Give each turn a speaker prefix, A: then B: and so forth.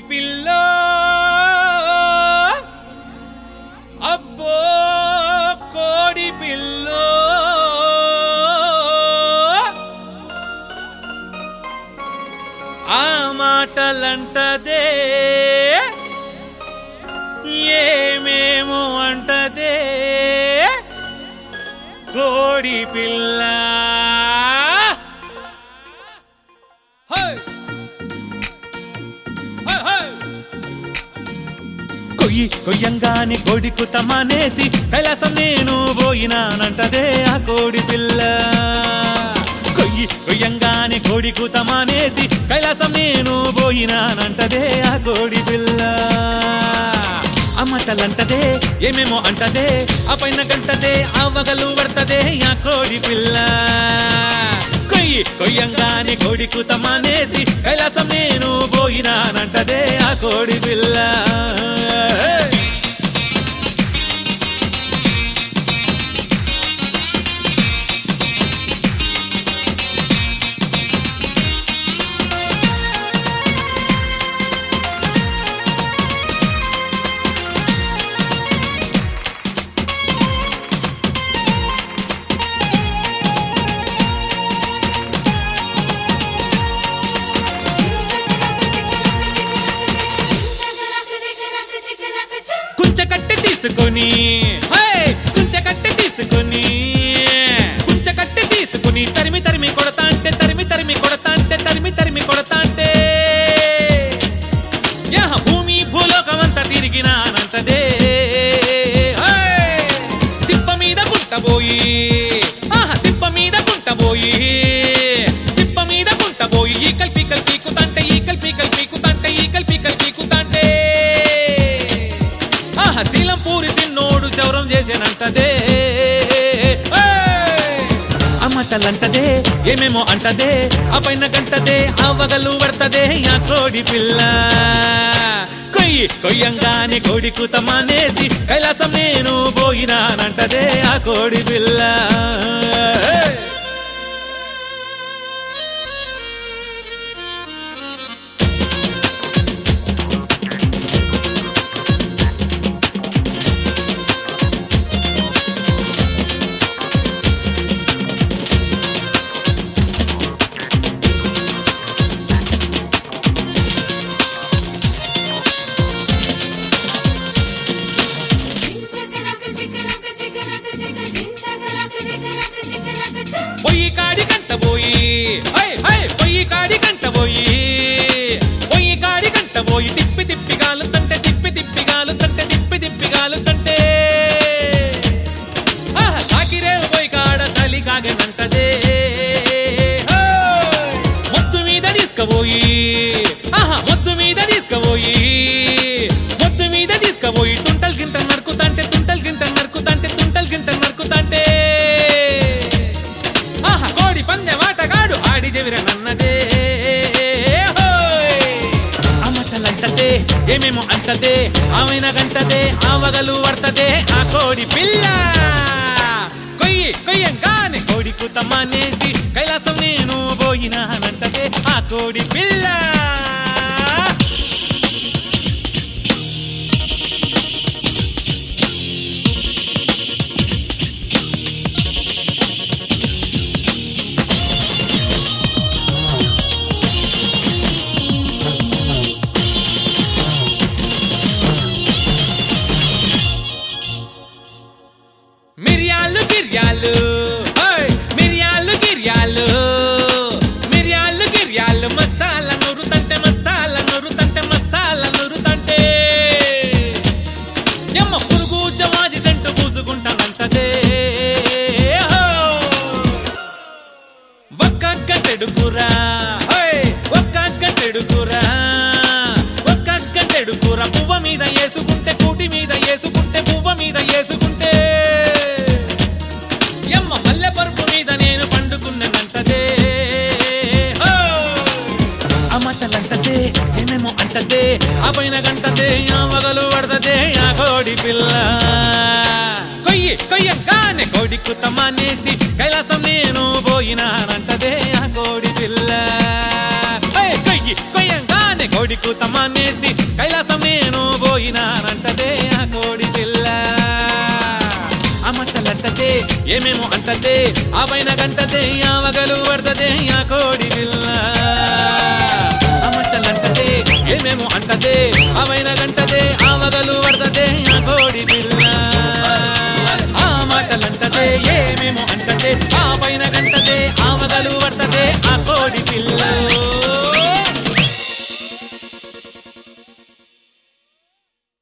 A: పిల్ల అబ్బో కోడి పిల్ల ఆ మాటలంటదే ఏమేమో అంటదే కోడి పిల్ల హై! High, high! కొయ్యి కొయ్యంగాని కోడికు తమానేసి కైలాసం నేను పోయినానంటదే ఆ కోడి పిల్ల కొయ్యి కొయ్యంగాని కోడికు తమానేసి కైలాసం నేను పోయినానంటదే ఆ కోడి పిల్ల అమ్మటలంటదే ఏమేమో అంటదే ఆ పైన గంటదే అవ్వగలు పడతదే ఆ కోడి పిల్ల కొయ్యి కొయ్యంగానే కోడి కూతమానేసి కైలాసం నేను పోయినానంటదే ఆ కోడి పిల్ల కుంచె కట్టె తీసుకొని హే! కుంచె కట్టె తీసుకొని కుంచె కట్టె తీసుకొని తరిమి తరిమి కొడతా అంటే తరిమి తరిమి కొడతా అంటే తరిమి తరిమి కొడతా అంటే యహ భూమి భూలోకమంతా తిరిగినానంటదే హే! తిప్ప మీద గుంటబోయి ఆహా తిప్ప మీద గుంటబోయి తిప్ప మీద గుంటబోయి ఈ కల్పి కల్పి కుతంటే ఈ కల్పి కల్పి కుతంటే ఈ కల్పి కల్పి కుతంటే ఆహా శీలం పూరి సిన్నోడు శౌరం చేసేనంటదే అమ్మటలంటదే ఏమేమో అంటదే ఆ పైన గంటదే అవ్వగలు పడతదే ఆ కోడి పిల్ల కొయ్యి కొయ్యంగానే కోడి కూతమానేసి కైలాసం నేను పోయినానంటదే ఆ కోడి పిల్ల పొయ్యి కాడి కంట పోయి హై హై పొయ్యి కాడి కంట పోయి పొయ్యి కాడి కంట పోయి తిప్పి తిప్పి గాలుతంటే తిప్పి తిప్పి గాలుతంటే తిప్పి తిప్పి గాలుతంటే ఆహా సాకిరే పోయి కాడ చలి కాగనంటదే హోయ్! మొత్తు మీద తీసుకుపోయి ఆహా మొత్తు మీద తీసుకుపోయి మొత్తు మీద తీసుకుపోయి తుంటల్ గింట నరుకుతంటే తుంటల్ గింట నరుకుతంటే తుంటల్ గింట నరుకుతంటే ఆహా కోడి పందె మాటగాడు ఆడి చెవిర నన్నదే హోయ్! అమ్మటలంటదే ఏమేమో అంటదే ఆమెన గంటదే ఆవగలు పడతదే ఆ కోడి పిల్ల కొయ్యి కొయ్యంగానే కోడి కూతమానేసి కైలాసం నేను పోయినానంటదే ఆ కోడి పిల్ల మిరియాలు గిర్యాలు ఓయ్! మిరియాలు గిర్యాలు మిరియాలు గిర్యాలు మసాలా నూరుతంటే మసాలా నూరుతంటే మసాలా నూరుతంటే ఎమ్మ పురుగు జవాజి సెంటు పూసుకుంటానంటదే హో! ఒక్క గంటెడు కూర హోయ్! ఒక్క గంటెడు కూర ఒక్క గంటెడు కూర పువ్వ మీద వేసుకుంటే కూటి మీద వేసుకుంటే పువ్వ మీద వేసుకుంటే ఎమ్మ మల్లె పరుపు మీద నేను పండుకున్నానంటదే హోయ్! అమ్మటలంటదే ఏమేమో అంటదే ఆ పైన గంటదే ఆ వగలు పడతదే ఆ కోడి పిల్ల కొయ్యి కొయ్యంగానే కోడి కుతమానేసి కైలాసం నేను పోయినానంటదే ఆ కోడి పిల్ల ఏయ్, కొయ్యి కొయ్యంగానే కోడి కోడి కూత మానేసి కైలాసం నేను పోయినానంటదే ఆ కోడి పిల్ల అమ్మట్టలంటదే ఏమేమో అంటదే ఆ పైన గంటదే ఆవగలు పడతదే ఆ కోడి పిల్ల అమ్మట్టలంటదే ఏమేమో అంటదే ఆ పైన గంటదే ఆవగలు పడతదే ఆ కోడి పిల్ల ఆ మాటలంటదే ఏమేమో అంటదే ఆ పైన గంటదే